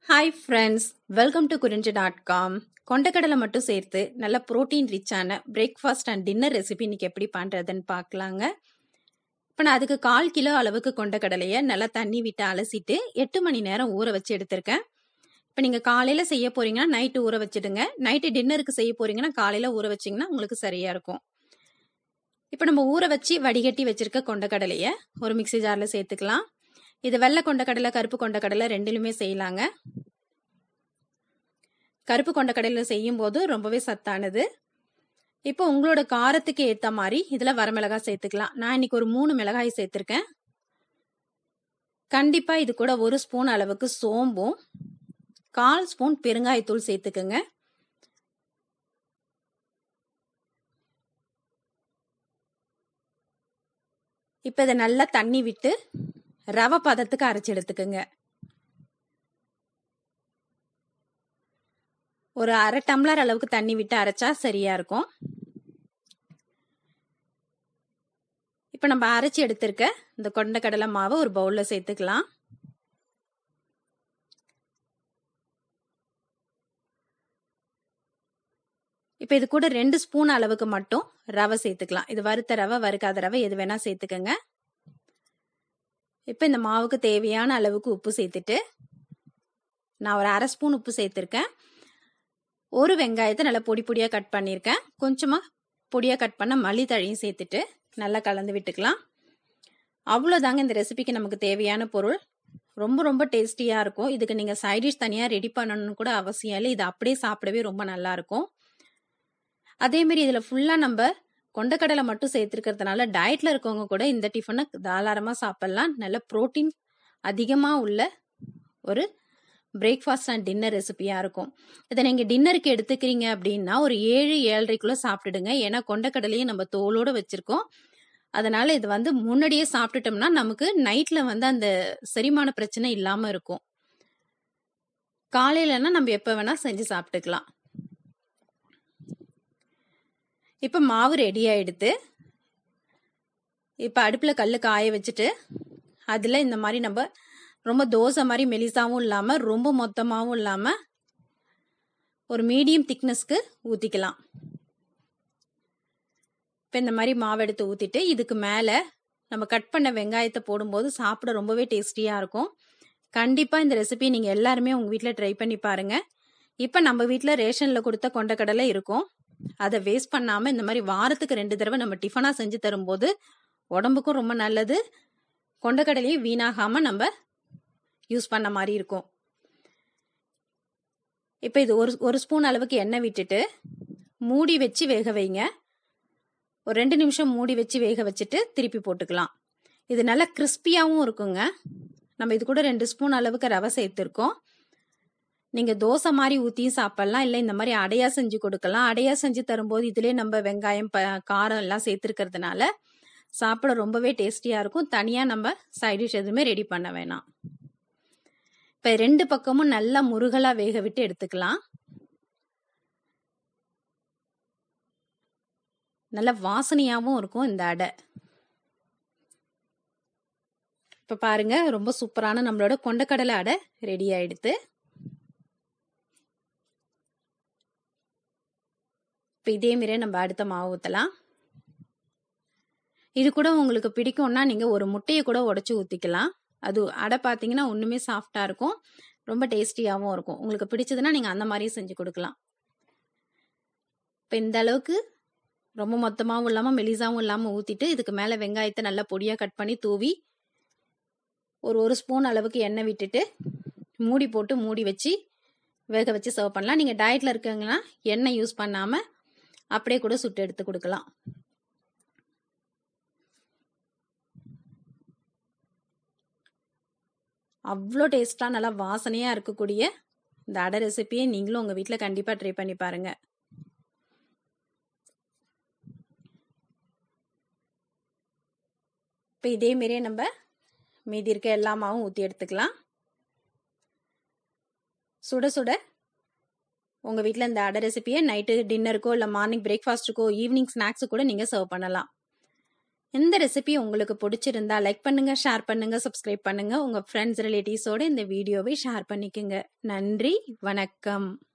hi friends welcome to Kurinji dot com கொண்டக்கடலை மட்டும் சேர்த்து நல்ல ப்ரோட்டீன் ரிச்சான பிரேக்ஃபாஸ்ட் அண்ட் டின்னர் ரெசிபி இன்னைக்கு எப்படி பண்ணுறதுன்னு பார்க்கலாங்க இப்போ நான் அதுக்கு கால் கிலோ அளவுக்கு கொண்டக்கடலையை நல்லா தண்ணி விட்டு அலசிட்டு எட்டு மணி நேரம் ஊற வச்சு எடுத்திருக்கேன் இப்போ நீங்கள் காலையில் செய்ய போறீங்கன்னா நைட்டு ஊற வச்சிடுங்க நைட்டு டின்னருக்கு செய்ய போறீங்கன்னா காலையில் ஊற வச்சிங்கன்னா உங்களுக்கு சரியாக இருக்கும் இப்போ நம்ம ஊற வச்சு வடிகட்டி வச்சிருக்க கொண்டக்கடலையை ஒரு மிக்சி ஜாரில் சேர்த்துக்கலாம் இது வெள்ளை கொண்டக்கடலை கருப்பு கொண்டக்கடலை ரெண்டிலுமே செய்யலாங்க கருப்பு கொண்டக்கடலை செய்யும் போது ரொம்பவே சத்தானது இப்போ உங்களோட காரத்துக்கு ஏற்ற மாதிரி இதில் வரமிளகாய் சேர்த்துக்கலாம் நான் இன்னைக்கு ஒரு மூணு மிளகாய் சேர்த்துருக்கேன் கண்டிப்பாக இது கூட ஒரு ஸ்பூன் அளவுக்கு சோம்பும் கால் ஸ்பூன் பெருங்காயத்தூள் சேர்த்துக்குங்க இப்போ இதை நல்லா தண்ணி விட்டு ரவை பதத்துக்கு அரைச்சி எடுத்துக்கோங்க ஒரு அரை டம்ளர் அளவுக்கு தண்ணி விட்டு அரைச்சா சரியா இருக்கும் இப்போ நம்ம அரைச்சி எடுத்திருக்க இந்த கொண்டக்கடலை மாவை ஒரு பவுல்ல சேர்த்துக்கலாம் இப்போ இது கூட ரெண்டு ஸ்பூன் அளவுக்கு மட்டும் ரவை சேர்த்துக்கலாம் இது வறுத்த ரவை வறுக்காத ரவை எது வேணா சேர்த்துக்கோங்க இப்போ இந்த மாவுக்கு தேவையான அளவுக்கு உப்பு சேர்த்துட்டு நான் ஒரு அரை ஸ்பூன் உப்பு சேர்த்துருக்கேன் ஒரு வெங்காயத்தை நல்லா பொடி பொடியாக கட் பண்ணியிருக்கேன் கொஞ்சமாக பொடியாக கட் பண்ண மல்லித்தழையும் சேர்த்துட்டு நல்லா கலந்து விட்டுக்கலாம் அவ்வளோதாங்க இந்த ரெசிபிக்கு நமக்கு தேவையான பொருள் ரொம்ப ரொம்ப டேஸ்டியாக இருக்கும் இதுக்கு நீங்கள் சைடிஷ் தனியாக ரெடி பண்ணணும்னு கூட அவசியம் இல்லை இது அப்படியே சாப்பிடவே ரொம்ப நல்லா இருக்கும் அதேமாரி இதில் ஃபுல்லாக நம்ம கொண்டக்கடலை மட்டும் சேர்த்துருக்கிறதுனால டயட்ல இருக்கவங்க கூட இந்த டிஃபனை தாராளமாக சாப்பிட்லாம் நல்ல ப்ரோட்டீன் அதிகமாக உள்ள ஒரு பிரேக்ஃபாஸ்ட் அண்ட் டின்னர் ரெசிபியாக இருக்கும் இதை நீங்கள் டின்னருக்கு எடுத்துக்கிறீங்க அப்படின்னா ஒரு ஏழு ஏழரைக்குள்ளே சாப்பிட்டுடுங்க ஏன்னா கொண்டக்கடலையும் நம்ம தோலோடு வச்சுருக்கோம் அதனால இது வந்து முன்னாடியே சாப்பிட்டுட்டோம்னா நமக்கு நைட்டில் வந்து அந்த செரிமான பிரச்சனை இல்லாமல் இருக்கும் காலையிலனா நம்ம எப்போ வேணால் செஞ்சு சாப்பிட்டுக்கலாம் இப்போ மாவு ரெடி ஆயிடுது இப்போ அடுப்பில் கல் காய வச்சுட்டு அதில் இந்த மாதிரி நம்ம ரொம்ப தோசை மாதிரி மெலிசாவும் இல்லாமல் ரொம்ப மொத்தமாகவும் இல்லாமல் ஒரு மீடியம் திக்னஸ்க்கு ஊற்றிக்கலாம் இப்போ இந்த மாதிரி மாவு எடுத்து ஊற்றிட்டு இதுக்கு மேலே நம்ம கட் பண்ண வெங்காயத்தை போடும்போது சாப்பிட ரொம்பவே டேஸ்டியாக இருக்கும் கண்டிப்பாக இந்த ரெசிபி நீங்கள் எல்லாருமே உங்கள் வீட்டில் ட்ரை பண்ணி பாருங்கள் இப்போ நம்ம வீட்டில் ரேஷனில் கொடுத்த கொண்டக்கடலை இருக்கும் அதை வேஸ்ட் பண்ணாமல் இந்த மாதிரி வாரத்துக்கு ரெண்டு தடவை நம்ம டிஃபனாக செஞ்சு தரும்போது உடம்புக்கும் ரொம்ப நல்லது கொண்டக்கடலையும் வீணாகாமல் நம்ம யூஸ் பண்ண மாதிரி இருக்கும் இப்போ இது ஒரு ஒரு ஸ்பூன் அளவுக்கு எண்ணெய் விட்டுட்டு மூடி வச்சு வேக வைங்க ஒரு ரெண்டு நிமிஷம் மூடி வச்சு வேக வச்சுட்டு திருப்பி போட்டுக்கலாம் இது நல்லா கிறிஸ்பியாகவும் இருக்குங்க நம்ம இது கூட ரெண்டு ஸ்பூன் அளவுக்கு ரவை சேர்த்துருக்கோம் நீங்கள் தோசை மாதிரி ஊற்றியும் சாப்பிட்லாம் இல்லை இந்த மாதிரி அடையா செஞ்சு கொடுக்கலாம் அடையா செஞ்சு தரும்போது இதிலே நம்ம வெங்காயம் ப காரம் எல்லாம் சேர்த்துருக்கிறதுனால சாப்பிட ரொம்பவே டேஸ்டியாக இருக்கும் தனியாக நம்ம சைடிஷ் எதுவுமே ரெடி பண்ண வேணாம் இப்போ ரெண்டு பக்கமும் நல்லா முருகலாக வேக விட்டு எடுத்துக்கலாம் நல்ல வாசனையாகவும் இருக்கும் இந்த அடை இப்போ பாருங்க ரொம்ப சூப்பரான நம்மளோட கொண்டக்கடலை அடை ரெடி ஆயிடுது இப்போ இதே மாதிரியே நம்ம அடுத்த மாவு ஊற்றலாம் இது கூட உங்களுக்கு பிடிக்கும்னா நீங்கள் ஒரு முட்டையை கூட உடச்சி ஊற்றிக்கலாம் அது அடை பார்த்தீங்கன்னா ஒன்றுமே சாஃப்டாக இருக்கும் ரொம்ப டேஸ்டியாகவும் இருக்கும் உங்களுக்கு பிடிச்சதுன்னா நீங்கள் அந்த மாதிரியும் செஞ்சு கொடுக்கலாம் இப்போ இந்த அளவுக்கு ரொம்ப மொத்தமாகவும் இல்லாமல் மெலிசாவும் இல்லாமல் ஊற்றிட்டு இதுக்கு மேலே வெங்காயத்தை நல்லா பொடியாக கட் பண்ணி தூவி ஒரு ஒரு ஸ்பூன் அளவுக்கு எண்ணெய் விட்டுட்டு மூடி போட்டு மூடி வச்சு வேக வச்சு சர்வ் பண்ணலாம் நீங்கள் டயட்டில் இருக்கீங்கன்னா எண்ணெய் யூஸ் பண்ணாமல் அப்படியே கூட சுட்டு எடுத்து கொடுக்கலாம் அவ்வளோ டேஸ்ட்டாக நல்லா வாசனையாக இருக்கக்கூடிய இந்த அடை ரெசிபியை நீங்களும் உங்கள் வீட்டில் கண்டிப்பாக ட்ரை பண்ணி பாருங்க இப்போ இதே மாரியே நம்ம மீதி இருக்க எல்லா மாவும் ஊற்றி எடுத்துக்கலாம் சுட சுட உங்கள் வீட்டில் இந்த அடை ரெசிபியை நைட்டு டின்னருக்கோ இல்லை மார்னிங் பிரேக்ஃபாஸ்ட்டுக்கோ ஈவினிங் ஸ்நாக்ஸு கூட நீங்கள் சர்வ் பண்ணலாம் இந்த ரெசிபி உங்களுக்கு பிடிச்சிருந்தா லைக் பண்ணுங்க ஷேர் பண்ணுங்க சப்ஸ்கிரைப் பண்ணுங்க உங்க ஃப்ரெண்ட்ஸ் ரிலேட்டிவ்ஸோட இந்த வீடியோவை ஷேர் பண்ணிக்கோங்க நன்றி வணக்கம்